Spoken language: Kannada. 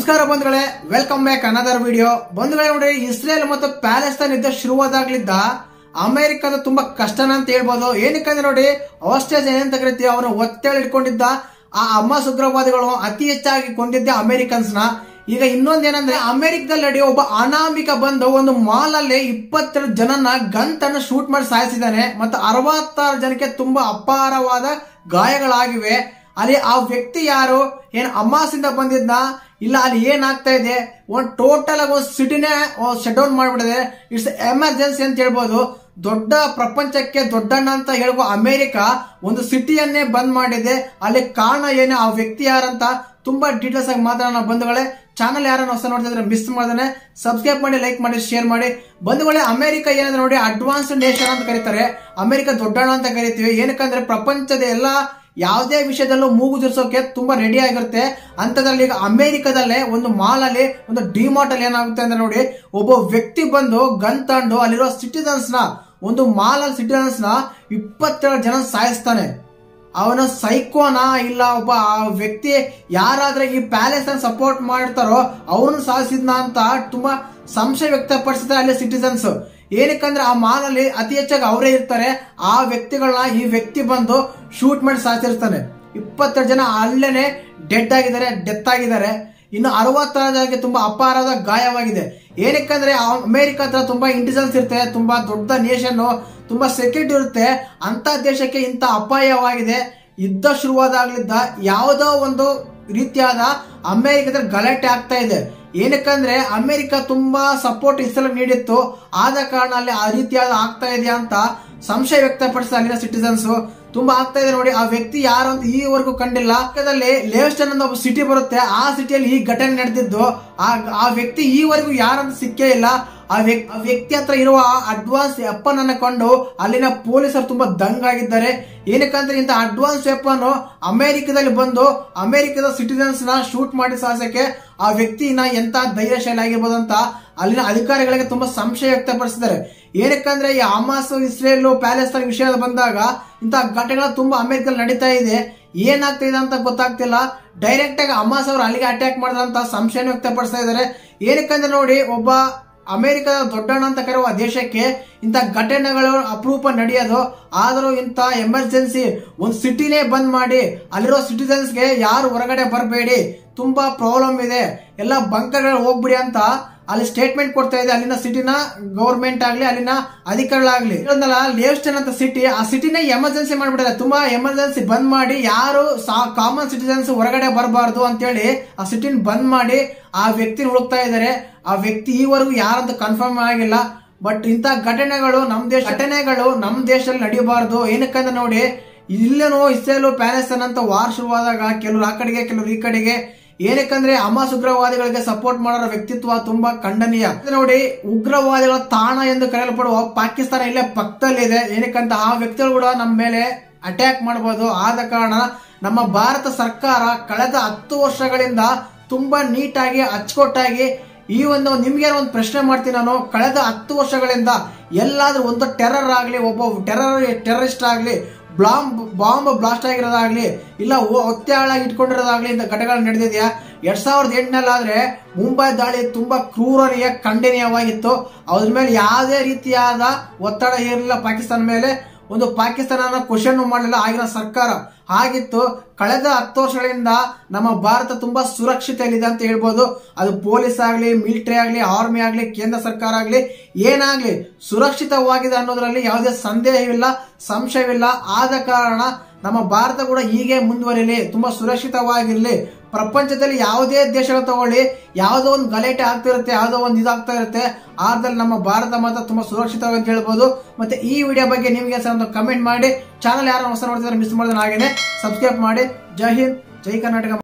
ನಮಸ್ಕಾರ ಬಂಧುಗಳೇ ವೆಲ್ಕಮ್ ಬ್ಯಾಕ್ ಅನದರ್ ವಿಡಿಯೋ ಬಂಧುಗಳೇ ನೋಡಿ ಇಸ್ರೇಲ್ ಮತ್ತು ಪ್ಯಾಲೆಸ್ತೈನ್ ಯುದ್ಧ ಶುರುವಾದಾಗ್ಲಿದ್ದ ಅಮೆರಿಕದ ತುಂಬಾ ಕಷ್ಟನ ಅಂತ ಹೇಳ್ಬೋದು ಏನಕ್ಕಂದ್ರೆ ನೋಡಿ ಆಸ್ಟ್ರೇಲಿಯಾ ಏನಂತ ಕರಿತೀವಿ ಅವನು ಒತ್ತೇಳಿ ಇಟ್ಕೊಂಡಿದ್ದ ಆ ಹಮಾಸ್ ಉಗ್ರವಾದಿಗಳು ಅತಿ ಹೆಚ್ಚಾಗಿ ಕೊಂದಿದ್ದೆ ಅಮೆರಿಕನ್ಸ್ ನ ಈಗ ಇನ್ನೊಂದೇನಂದ್ರೆ ಅಮೆರಿಕದಲ್ಲಿ ನಡೆಯೋ ಒಬ್ಬ ಅನಾಮಿಕ ಬಂದು ಒಂದು ಮಾಲ್ ಅಲ್ಲಿ ಇಪ್ಪತ್ತೆರಡು ಜನನ ಗಂಟನ್ನು ಶೂಟ್ ಮಾಡಿ ಸಾಯಿಸಿದ್ದಾನೆ ಮತ್ತು ಅರವತ್ತಾರು ಜನಕ್ಕೆ ತುಂಬಾ ಅಪಾರವಾದ ಗಾಯಗಳಾಗಿವೆ ಅಲ್ಲಿ ಆ ವ್ಯಕ್ತಿ ಯಾರು ಏನ್ ಅಮಾಸಿಂದ ಬಂದಿದ್ದ ಇಲ್ಲ ಅಲ್ಲಿ ಏನಾಗ್ತಾ ಇದೆ ಒಂದ್ ಟೋಟಲ್ ಆಗಿ ಒಂದು ಸಿಟಿನೇ ಶಟ್ ಡೌನ್ ಮಾಡ್ಬಿಟ್ಟಿದೆ ಇಟ್ಸ್ ಎಮರ್ಜೆನ್ಸಿ ಅಂತ ಹೇಳ್ಬೋದು ದೊಡ್ಡ ಪ್ರಪಂಚಕ್ಕೆ ದೊಡ್ಡಣ್ಣ ಅಂತ ಹೇಳುವ ಅಮೆರಿಕ ಒಂದು ಸಿಟಿಯನ್ನೇ ಬಂದ್ ಮಾಡಿದೆ ಅಲ್ಲಿ ಕಾರಣ ಏನು ಆ ವ್ಯಕ್ತಿ ಯಾರಂತ ತುಂಬಾ ಡೀಟೇಲ್ಸ್ ಆಗಿ ಮಾತಾಡೋಣ ಬಂಧುಗಳೇ ಚಾನಲ್ ಯಾರನ್ನ ಹೊಸ ನೋಡ್ತಿದ್ರೆ ಮಿಸ್ ಮಾಡ್ದಾನೆ ಸಬ್ಸ್ಕ್ರೈಬ್ ಮಾಡಿ ಲೈಕ್ ಮಾಡಿ ಶೇರ್ ಮಾಡಿ ಬಂಧುಗಳೇ ಅಮೆರಿಕ ಏನಂದ್ರೆ ನೋಡಿ ಅಡ್ವಾನ್ಸ್ ನೇಷನ್ ಅಂತ ಕರೀತಾರೆ ಅಮೆರಿಕ ದೊಡ್ಡಣ್ಣ ಅಂತ ಕರಿತೀವಿ ಏನಕ್ಕಂದ್ರೆ ಪ್ರಪಂಚದ ಎಲ್ಲಾ ಯಾವುದೇ ವಿಷಯದಲ್ಲೂ ಮೂಗು ಜುರ್ಸೋಕೆ ತುಂಬಾ ರೆಡಿ ಆಗಿರುತ್ತೆ ಅಂತದ್ರಲ್ಲಿ ಈಗ ಅಮೆರಿಕದಲ್ಲೇ ಒಂದು ಮಾಲ್ ಅಲ್ಲಿ ಒಂದು ಡಿಮಾರ್ಟ್ ಅಲ್ಲಿ ಏನಾಗುತ್ತೆ ಅಂದ್ರೆ ನೋಡಿ ಒಬ್ಬ ವ್ಯಕ್ತಿ ಬಂದು ಗನ್ ತಂಡು ಅಲ್ಲಿರೋ ಸಿಟಿಸನ್ಸ್ ನ ಒಂದು ಮಾಲ್ ಅಲ್ಲಿ ಸಿಟಿಸನ್ಸ್ ನ ಇಪ್ಪತ್ತೇಳು ಜನ ಸಾಯಿಸ್ತಾನೆ ಅವನ ಸೈಕೋನ ಇಲ್ಲ ಒಬ್ಬ ಆ ವ್ಯಕ್ತಿ ಯಾರಾದ್ರೆ ಈ ಪ್ಯಾಲೇಸ್ ಅನ್ನು ಸಪೋರ್ಟ್ ಮಾಡ್ತಾರೋ ಅವ್ರನ್ನ ಸಾಧಿಸಿದ್ನ ಅಂತ ತುಂಬಾ ಸಂಶಯ ವ್ಯಕ್ತಪಡಿಸಿದ್ರೆ ಅಲ್ಲಿ ಸಿಟಿಸನ್ಸ್ ಏನಕ್ಕಂದ್ರೆ ಆ ಮಾಲ್ ಅಲ್ಲಿ ಅತಿ ಹೆಚ್ಚಾಗಿ ಅವರೇ ಇರ್ತಾರೆ ಆ ವ್ಯಕ್ತಿಗಳನ್ನ ಈ ವ್ಯಕ್ತಿ ಬಂದು ಶೂಟ್ ಮಾಡಿ ಸಾಧಿಸಿರ್ತಾನೆ ಇಪ್ಪತ್ತೆರಡು ಜನ ಅಲ್ಲೇನೆ ಡೆಡ್ ಆಗಿದ್ದಾರೆ ಡೆತ್ ಆಗಿದ್ದಾರೆ ಇನ್ನು ಅರವತ್ತಾರು ಜನಕ್ಕೆ ತುಂಬಾ ಅಪಾರದ ಗಾಯವಾಗಿದೆ ಏನಕ್ಕಂದ್ರೆ ಅಮೆರಿಕ ಹತ್ರ ತುಂಬಾ ಇಂಟೆಲಿಜೆನ್ಸ್ ಇರುತ್ತೆ ತುಂಬಾ ದೊಡ್ಡ ನೇಷನ್ ತುಂಬಾ ಸೆಕ್ಯೂರಿಟಿ ಇರುತ್ತೆ ಅಂತ ದೇಶಕ್ಕೆ ಇಂತ ಅಪಾಯವಾಗಿದೆ ಯುದ್ಧ ಶುರುವಾದಾಗ್ಲಿದ್ದ ಯಾವುದೋ ಒಂದು ರೀತಿಯಾದ ಅಮೆರಿಕದಲ್ಲಿ ಗಲಾಟೆ ಆಗ್ತಾ ಇದೆ ಏನಕ್ಕಂದ್ರೆ ಅಮೆರಿಕ ತುಂಬಾ ಸಪೋರ್ಟ್ ಇಸ್ರೇಲ್ ನೀಡಿತ್ತು ಆದ ಕಾರಣ ಅಲ್ಲಿ ಆ ರೀತಿಯಾದ ಆಗ್ತಾ ಇದೆಯಾ ಅಂತ ಸಂಶಯ ವ್ಯಕ್ತಪಡಿಸಿದ ಅಲ್ಲಿನ ಸಿಟಿಸನ್ಸ್ ತುಂಬಾ ಆಗ್ತಾ ಇದೆ ನೋಡಿ ಆ ವ್ಯಕ್ತಿ ಯಾರು ಅಂತ ಈವರೆಗೂ ಕಂಡಿಲ್ಲ ಪಕ್ಕದಲ್ಲಿ ಲೇವ್ಸ್ಟನ್ ಅಂತ ಒಬ್ಬ ಸಿಟಿ ಬರುತ್ತೆ ಆ ಸಿಟಿಯಲ್ಲಿ ಈ ಘಟನೆ ನಡೆದಿದ್ದು ಆ ಆ ವ್ಯಕ್ತಿ ಈವರೆಗೂ ಯಾರಂತ ಸಿಕ್ಕೇ ಇಲ್ಲ ಆ ವ್ಯಕ್ತಿ ಆ ವ್ಯಕ್ತಿ ಹತ್ರ ಇರುವ ಅಡ್ವಾನ್ಸ್ ವೆಪನ್ ಅನ್ನ ಕೊಂಡು ಅಲ್ಲಿನ ಪೊಲೀಸರು ತುಂಬಾ ದಂಗಾಗಿದ್ದಾರೆ ಏನಕ್ಕಂದ್ರೆ ಇಂತ ಅಡ್ವಾನ್ಸ್ ವೆಪನ್ ಅಮೆರಿಕದಲ್ಲಿ ಬಂದು ಅಮೆರಿಕದ ಸಿಟಿಸನ್ಸ್ ನ ಶೂಟ್ ಮಾಡಿ ಸಾಧಿಸಕ್ಕೆ ಆ ವ್ಯಕ್ತಿನ ಎಂತ ಧೈರ್ಯಶಾಲಿ ಆಗಿರ್ಬೋದು ಅಂತ ಅಲ್ಲಿನ ಅಧಿಕಾರಿಗಳಿಗೆ ತುಂಬಾ ಸಂಶಯ ವ್ಯಕ್ತಪಡಿಸಿದ್ದಾರೆ ಏನಕ್ಕಂದ್ರೆ ಈ ಹಮಾಸ್ ಇಸ್ರೇಲ್ ಪ್ಯಾಲೆಸ್ತೈನ್ ವಿಷಯ ಬಂದಾಗ ಇಂತಹ ಘಟನೆಗಳು ತುಂಬಾ ಅಮೆರಿಕದಲ್ಲಿ ನಡೀತಾ ಇದೆ ಏನಾಗ್ತಾ ಇದೆ ಅಂತ ಗೊತ್ತಾಗ್ತಿಲ್ಲ ಡೈರೆಕ್ಟ್ ಆಗಿ ಹಮಾಸ್ ಅವರು ಅಲ್ಲಿಗೆ ಅಟ್ಯಾಕ್ ಮಾಡಿದಂತ ಸಂಶಯ ವ್ಯಕ್ತಪಡಿಸ್ತಾ ಇದ್ದಾರೆ ಏನಕ್ಕಂದ್ರೆ ನೋಡಿ ಒಬ್ಬ ಅಮೆರಿಕದ ದೊಡ್ಡಣ್ಣ ಅಂತ ಕರೆಯುವ ದೇಶಕ್ಕೆ ಇಂಥ ಘಟನೆಗಳು ಅಪರೂಪ ನಡೆಯೋದು ಆದರೂ ಇಂಥ ಎಮರ್ಜೆನ್ಸಿ ಒಂದು ಸಿಟಿನೇ ಬಂದ್ ಮಾಡಿ ಅಲ್ಲಿರೋ ಸಿಟಿಸನ್ಸ್ಗೆ ಯಾರು ಹೊರಗಡೆ ಬರಬೇಡಿ ತುಂಬಾ ಪ್ರಾಬ್ಲಮ್ ಇದೆ ಎಲ್ಲ ಬಂಕರ್ಗಳು ಹೋಗ್ಬಿಡಿ ಅಂತ ಅಲ್ಲಿ ಸ್ಟೇಟ್ಮೆಂಟ್ ಕೊಡ್ತಾ ಇದೆ ಅಲ್ಲಿನ ಸಿಟಿನ ಗೌರ್ಮೆಂಟ್ ಆಗ್ಲಿ ಅಲ್ಲಿನ ಅಧಿಕಾರಿಗಳಾಗ್ಲಿ ಲೇವ್ಸ್ಟನ್ ಅಂತ ಸಿಟಿ ಆ ಸಿಟಿನ ಎಮರ್ಜೆನ್ಸಿ ಮಾಡ್ಬಿಟ್ಟಿದ್ದಾರೆ ತುಂಬಾ ಎಮರ್ಜೆನ್ಸಿ ಬಂದ್ ಮಾಡಿ ಯಾರು ಕಾಮನ್ ಸಿಟಿಸನ್ಸ್ ಹೊರಗಡೆ ಬರಬಾರ್ದು ಅಂತೇಳಿ ಆ ಸಿಟಿನ ಬಂದ್ ಮಾಡಿ ಆ ವ್ಯಕ್ತಿನ ಹುಡುಕ್ತಾ ಇದ್ದಾರೆ ಆ ವ್ಯಕ್ತಿ ಈವರೆಗೂ ಯಾರಂತ ಕನ್ಫರ್ಮ್ ಆಗಿಲ್ಲ ಬಟ್ ಇಂಥ ಘಟನೆಗಳು ನಮ್ ದೇಶ ಘಟನೆಗಳು ನಮ್ ದೇಶದಲ್ಲಿ ನಡೆಯಬಾರದು ಏನಕ್ಕಂದ್ರೆ ನೋಡಿ ಇಲ್ಲೇನೋ ಇಸ್ರೇಲು ಪ್ಯಾಲೆಸ್ತೈನ್ ಅಂತ ವಾರ್ ಶುರುವಾದಾಗ ಕೆಲವರು ಆ ಕಡೆಗೆ ಕೆಲವರು ಈ ಕಡೆಗೆ ಏನಕ್ಕಂದ್ರೆ ಹಮಾಸ್ ಉಗ್ರವಾದಿಗಳಿಗೆ ಸಪೋರ್ಟ್ ಮಾಡೋ ವ್ಯಕ್ತಿತ್ವ ತುಂಬಾ ಖಂಡನೀಯ ನೋಡಿ ಉಗ್ರವಾದಿಗಳ ತಾಣ ಎಂದು ಕರೆಯಲ್ಪಡುವ ಪಾಕಿಸ್ತಾನ ಇಲ್ಲೇ ಪಕ್ಕದಲ್ಲಿದೆ ಏನಕ್ಕಂತ ಆ ವ್ಯಕ್ತಿಗಳು ಕೂಡ ನಮ್ಮ ಮೇಲೆ ಅಟ್ಯಾಕ್ ಮಾಡಬಹುದು ಆದ ಕಾರಣ ನಮ್ಮ ಭಾರತ ಸರ್ಕಾರ ಕಳೆದ ಹತ್ತು ವರ್ಷಗಳಿಂದ ತುಂಬಾ ನೀಟಾಗಿ ಅಚ್ಚುಕಟ್ಟಾಗಿ ಈ ಒಂದು ನಿಮ್ಗೆ ಒಂದು ಪ್ರಶ್ನೆ ಮಾಡ್ತೀನಿ ನಾನು ಕಳೆದ ಹತ್ತು ವರ್ಷಗಳಿಂದ ಎಲ್ಲಾದ್ರೂ ಒಂದು ಟೆರರ್ ಆಗ್ಲಿ ಒಬ್ಬ ಟೆರರ್ ಟೆರರಿಸ್ಟ್ ಆಗ್ಲಿ ಬ್ಲಾಂಬ್ ಬಾಂಬ್ ಬ್ಲಾಸ್ಟ್ ಆಗಿರೋದಾಗ್ಲಿ ಇಲ್ಲ ಒತ್ತೆ ಹಾಳಾಗಿ ಇಟ್ಕೊಂಡಿರೋದಾಗ್ಲಿ ಇಂಥ ಘಟನೆಗಳು ನಡೆದಿದೆಯಾ ಎರಡ್ ಸಾವಿರದ ಎಂಟನಲ್ಲಾದ್ರೆ ಮುಂಬೈ ದಾಳಿ ತುಂಬಾ ಕ್ರೂರನಿಯ ಖಂಡನೀಯವಾಗಿತ್ತು ಅದ್ರ ಮೇಲೆ ಯಾವುದೇ ರೀತಿಯಾದ ಒತ್ತಡ ಇರಲಿಲ್ಲ ಪಾಕಿಸ್ತಾನ ಮೇಲೆ ಒಂದು ಪಾಕಿಸ್ತಾನ ಕ್ವಶನ್ ಮಾಡಲಿಲ್ಲ ಆಗಿನ ಸರ್ಕಾರ ಹಾಗಿತ್ತು ಕಳೆದ ಹತ್ತು ವರ್ಷಗಳಿಂದ ನಮ್ಮ ಭಾರತ ತುಂಬಾ ಸುರಕ್ಷತೆಯಲ್ಲಿದೆ ಅಂತ ಹೇಳ್ಬೋದು ಅದು ಪೊಲೀಸ್ ಆಗ್ಲಿ ಮಿಲಿಟರಿ ಆಗ್ಲಿ ಆರ್ಮಿ ಆಗ್ಲಿ ಕೇಂದ್ರ ಸರ್ಕಾರ ಆಗ್ಲಿ ಏನಾಗ್ಲಿ ಸುರಕ್ಷಿತವಾಗಿದೆ ಅನ್ನೋದ್ರಲ್ಲಿ ಯಾವುದೇ ಸಂದೇಹವಿಲ್ಲ ಸಂಶಯವಿಲ್ಲ ಆದ ಕಾರಣ ನಮ್ಮ ಭಾರತ ಕೂಡ ಹೀಗೆ ಮುಂದುವರಿಲಿ ತುಂಬಾ ಸುರಕ್ಷಿತವಾಗಿರ್ಲಿ ಪ್ರಪಂಚದಲ್ಲಿ ಯಾವುದೇ ದೇಶಗಳು ತಗೊಳ್ಳಿ ಯಾವುದೋ ಒಂದು ಗಲಾಟೆ ಆಗ್ತಿರುತ್ತೆ ಯಾವುದೋ ಒಂದು ಇದಾಗ್ತಾ ಇರುತ್ತೆ ಆದ್ರಲ್ಲಿ ನಮ್ಮ ಭಾರತ ಮಾತ್ರ ತುಂಬಾ ಸುರಕ್ಷಿತವಾಗಿ ಅಂತ ಹೇಳ್ಬೋದು ಮತ್ತೆ ಈ ವಿಡಿಯೋ ಬಗ್ಗೆ ನಿಮಗೆ ಒಂದು ಕಮೆಂಟ್ ಮಾಡಿ ಚಾನಲ್ ಯಾರು ಹೊಸ ನೋಡ್ತಿದ್ರೆ ಮಿಸ್ ಮಾಡಿದ್ರೆ ಹಾಗೇನೆ ಸಬ್ಸ್ಕ್ರೈಬ್ ಮಾಡಿ ಜೈ ಹಿಂದ್ ಜೈ ಕರ್ನಾಟಕ